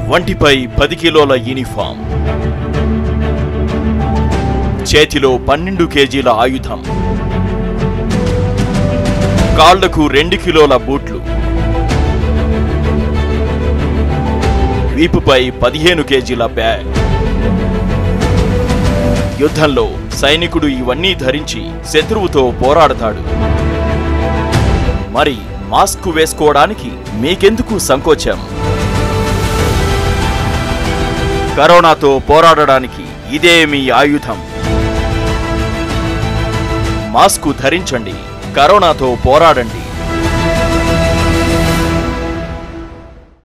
వంటిపై పది కిలోల యూనిఫామ్ చేతిలో పన్నెండు కేజీల ఆయుధం కాళ్లకు రెండు కిలోల బూట్లు వీపుపై పదిహేను కేజీల బ్యాగ్ యుద్ధంలో సైనికుడు ఇవన్నీ ధరించి శత్రువుతో పోరాడతాడు మరి మాస్క్ వేసుకోవడానికి మీకెందుకు సంకోచం కరోనాతో పోరాడడానికి ఇదే మీ ఆయుధం మాస్కు ధరించండి కరోనాతో పోరాడండి